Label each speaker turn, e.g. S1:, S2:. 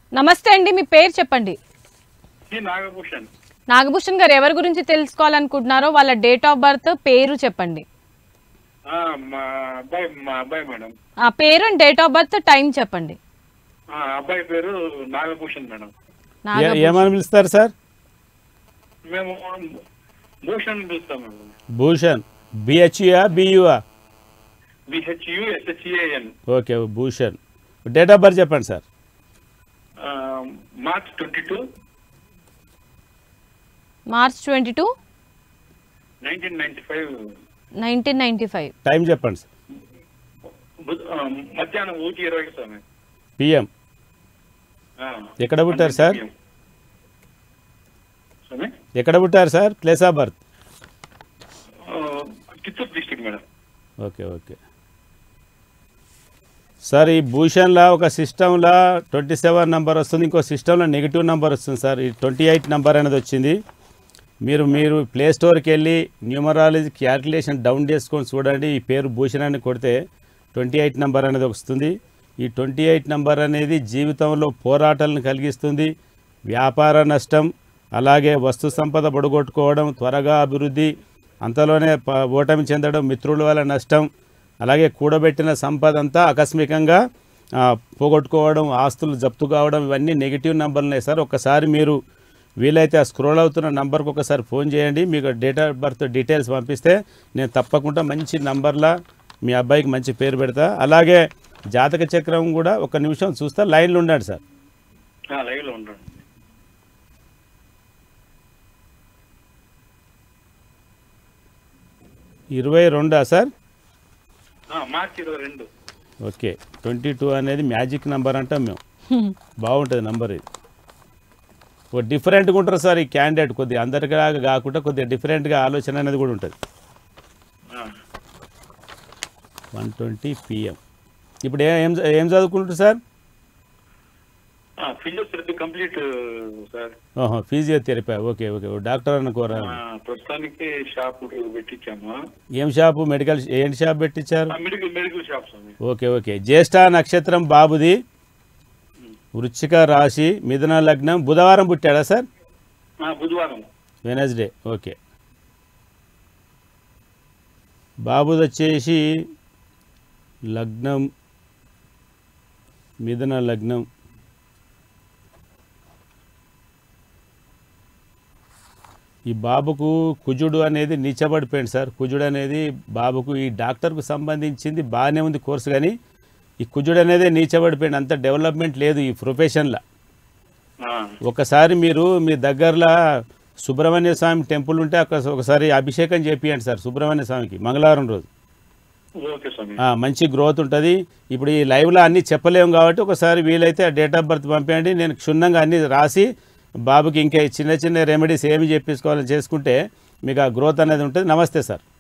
S1: నమస్తే అండి మీ పేరు చెప్పండి
S2: శ్రీ నాగభూషణ్
S1: నాగభూషణ్ గారు ఎవరి గురించి తెలుసుకోవాలనుకుంటున్నారో వాళ్ళ డేట్ ఆఫ్ బర్త్ పేరు చెప్పండి
S2: ఆ, మా అబ్బాయి మా అబ్బాయి మేడం
S1: ఆ పేరు and date of birth time చెప్పండి
S2: ఆ అబ్బాయి పేరు నాగభూషణ్ మేడం
S3: ఏ-
S1: నాగభూషణ్
S3: ఏమని పిలుస్తారు సార్
S2: మేము భూషణ్ అని పిలుస్తాం madam
S3: Bhushan B H U A B U A
S2: B H U S H A N
S3: okay Bhushan date of birth చెప్పండి sir
S2: March twenty two
S1: March twenty two
S2: nineteen ninety five
S1: nineteen ninety five
S3: time చెప్పండి సార్
S2: మధ్యాహ్నం ఊటి ఇరవై స్వామి
S3: పిఎం
S2: ఆ,
S3: ఎక్కడ పుట్టారు సార్?
S2: స్వామి
S3: ఎక్కడ పుట్టారు సార్ ప్లేస్ ఆఫ్ బర్త్
S2: ఆ, Chittoor district madam
S3: okay okay sir ఈ భూషణ్లా ఒక సిస్టంలో ట్వంటీ సెవెన్ నెంబర్ వస్తుంది ఇంకో సిస్టంలో నెగిటివ్ నెంబర్ వస్తుంది సార్ ఈ ట్వంటీ ఎయిట్ నెంబర్ అనేది వచ్చింది మీరు మీరు ప్లే స్టోర్కి వెళ్ళి న్యూమరాలజీ క్యాల్కులేషన్ డౌన్ చేసుకొని చూడండి ఈ పేరు భూషణ్ అని కొడితే ట్వంటీ ఎయిట్ నెంబర్ అనేది వస్తుంది ఈ ట్వంటీ ఎయిట్ నెంబర్ అనేది జీవితంలో పోరాటాలను కలిగిస్తుంది వ్యాపార నష్టం అలాగే వస్తు సంపద పొడగొట్టుకోవడం త్వరగా అభివృద్ధి అంతలోనే ప- ఓటమి చెందడం మిత్రుల వల్ల నష్టం అలాగే కూడబెట్టిన సంపద అంతా ఆకస్మికంగా ఆ, పోగొట్టుకోవడం ఆస్తులు జప్తు కావడం ఇవన్నీ నెగిటివ్ నెంబర్లు సార్ ఒకసారి మీరు వీలైతే ఆ స్క్రోల్ అవుతున్న నంబర్కి ఒకసారి ఫోన్ చేయండి మీకు డేట్ ఆఫ్ బర్త్ డీటెయిల్స్ పంపిస్తే నేను తప్పకుండా మంచి నంబర్లా మీ అబ్బాయికి మంచి పేరు పెడతా అలాగే జాతక చక్రం కూడా ఒక నిమిషం చూస్తా లైన్లో ఉండండి సార్
S2: లైవ్ లో ఉంటాను
S3: ఇరవై రెండా సార్
S2: ఆ, మార్చి ఇరవై రెండు
S3: ఓకే ట్వంటీ టూ అనేది మ్యాజిక్ నెంబర్ అంటాం మేము బాగుంటుంది నంబర్ ఇది ఓ డిఫరెంట్గా ఉంటారు సార్ ఈ క్యాండిడేట్ కొద్దిగా అందరిలాగా కాకుండా కొద్దిగా డిఫరెంట్గా ఆలోచన అనేది కూడా ఉంటుంది వన్ ట్వంటీ పిఎం ఇప్పుడు ఏ- ఏం ఏం చదువుకుంటారు సార్
S2: ఫిజియోథెరపీ కంప్లీట్ సార్
S3: ఓహో ఫిజియోథెరపీ ఓకే ఓకే ఓ డాక్టర్ అనుకోరా
S2: ఆ, ప్రస్తుతానికి షాప్ పెట్టించాము
S3: ఏం షాపు మెడికల్ ఏంటి షాప్ పెట్టించారు
S2: మెడికల్ మెడికల్ షాప్స్ అవి
S3: ఓకే ఓకే జ్యేష్ఠ నక్షత్రం బాబుది వృచ్చిక రాశి మిథున లగ్నం బుధవారం పుట్టాడా సార్
S2: ఆ, బుధవారం
S3: వెనస్డే ఓకే బాబుది వచ్చేసి లగ్నం మిథున లగ్నం ఈ బాబుకు కుజుడు అనేది నీచబడిపోయింది సార్ కుజుడు అనేది బాబుకు ఈ డాక్టర్కు సంబంధించింది బాగానే ఉంది కోర్సు కానీ ఈ కుజుడు అనేది నీచబడిపోయింది అంత డెవలప్మెంట్ లేదు ఈ ప్రొఫెషన్లో
S2: ఆ,
S3: ఒకసారి మీరు మీ దగ్గరలో సుబ్రహ్మణ్య స్వామి టెంపుల్ ఉంటే అక్కడ ఒకసారి అభిషేకం చేపియండి సార్ సుబ్రహ్మణ్య స్వామికి మంగళవారం రోజు
S2: ఓకే స్వామి
S3: ఆ, మంచి గ్రోత్ ఉంటుంది ఇప్పుడు ఈ లైవ్లో అన్నీ చెప్పలేము కాబట్టి ఒకసారి వీలైతే ఆ డేట్ ఆఫ్ బర్త్ పంపించండి నేను క్షుణ్ణంగా అన్నీ రాసి బాబుకి ఇంకా చిన్న చిన్న రెమెడీస్ ఏమి చెప్పించుకోవాలని చేసుకుంటే మీకు ఆ గ్రోత్ అనేది ఉంటుంది నమస్తే సార్